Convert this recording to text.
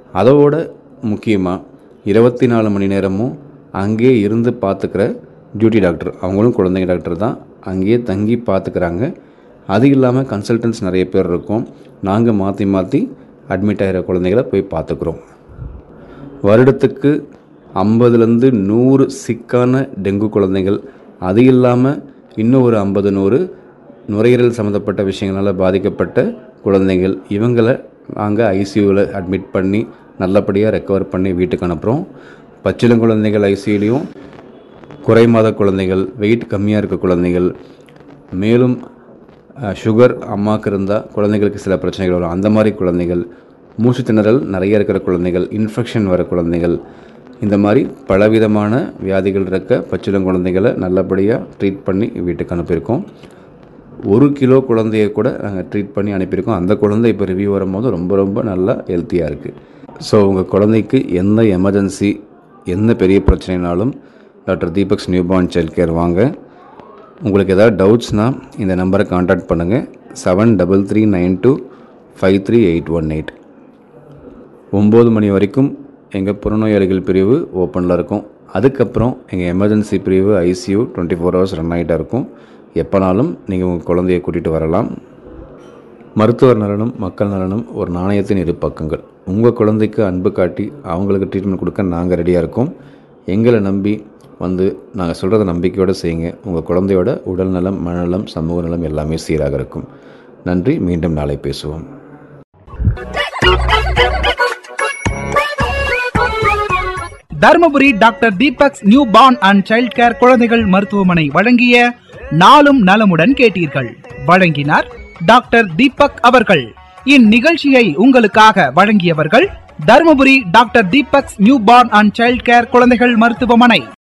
அதோட முக்கியமாக இருபத்தி நாலு மணி நேரமும் அங்கேயே இருந்து பார்த்துக்கிற டியூட்டி டாக்டர் அவங்களும் குழந்தைங்க டாக்டர் தான் அங்கேயே தங்கி பார்த்துக்கிறாங்க அது இல்லாமல் கன்சல்டன்ட்ஸ் நிறைய பேர் இருக்கோம் நாங்கள் மாற்றி மாற்றி அட்மிட் ஆகிற குழந்தைகளை போய் பார்த்துக்குறோம் வருடத்துக்கு ஐம்பதுலேருந்து நூறு சிக்கான டெங்கு குழந்தைகள் அது இல்லாமல் இன்னும் ஒரு ஐம்பது நூறு நுரையீரல் சம்மந்தப்பட்ட விஷயங்களால் பாதிக்கப்பட்ட குழந்தைகள் இவங்களை நாங்கள் ஐசியூவில் அட்மிட் பண்ணி நல்லபடியாக ரெக்கவர் பண்ணி வீட்டுக்கு அனுப்புகிறோம் பச்சிளங்குழந்தைகள் ஐசியூலையும் குறை மாத குழந்தைகள் வெயிட் கம்மியாக இருக்க குழந்தைகள் மேலும் அஹ், சுகர் அம்மாவுக்கு இருந்தால் குழந்தைகளுக்கு சில பிரச்சனைகள் வரும் அந்த மாதிரி குழந்தைகள் மூச்சு திணறல் நிறைய இருக்கிற குழந்தைகள் இன்ஃபெக்ஷன் வர குழந்தைகள் இந்த மாதிரி பலவிதமான வியாதிகள் இருக்க பச்சிளம் குழந்தைகளை நல்லபடியாக ட்ரீட் பண்ணி வீட்டுக்கு அனுப்பியிருக்கோம் ஒரு கிலோ குழந்தைய கூட நாங்கள் ட்ரீட் பண்ணி அனுப்பியிருக்கோம் அந்த குழந்தை இப்போ ரிவ்யூ வரும்போது ரொம்ப ரொம்ப நல்லா ஹெல்த்தியாக இருக்குது ஸோ உங்கள் குழந்தைக்கு எந்த எமர்ஜென்சி எந்த பெரிய பிரச்சனைனாலும் doctor Deepak's new born child care வாங்க உங்களுக்கு ஏதாவது டவுட்ஸ்னால் இந்த நம்பரை காண்டாக்ட் பண்ணுங்கள் seven double three nine two five three eight one eight ஒம்பது மணி வரைக்கும் எங்கள் புறநோயாளிகள் பிரிவு ஓப்பனில் இருக்கும் அதுக்கப்புறம் எங்கள் எமர்ஜென்சி பிரிவு ICU twenty four hours run ஆகிட்டா இருக்கும் எப்போனாலும் நீங்கள் உங்கள் குழந்தைய கூட்டிகிட்டு வரலாம் மருத்துவர் நலனும் மக்கள் நலனும் ஒரு நாணயத்தின் இரு பக்கங்கள் உங்கள் குழந்தைக்கு அன்பு காட்டி அவங்களுக்கு ட்ரீட்மெண்ட் கொடுக்க நாங்கள் ரெடியாக இருக்கோம் எங்களை நம்பி வந்து நாங்கள் சொல்கிறத நம்பிக்கையோடு செய்யுங்க உங்கள் குழந்தையோட உடல் நலம் மனநலம் சமூக நலம் எல்லாமே சீராக இருக்கும் நன்றி மீண்டும் நாளை பேசுவோம் Dharmapuri doctor Deepak's new born and child care குழந்தைகள் மருத்துவமனை வழங்கிய நாளும் நலமுடன் கேட்டீர்கள் வழங்கினார் டாக்டர் தீபக் அவர்கள் இந்நிகழ்ச்சியை உங்களுக்காக வழங்கியவர்கள் Dharmapuri doctor Deepak's new born and child care குழந்தைகள் மருத்துவமனை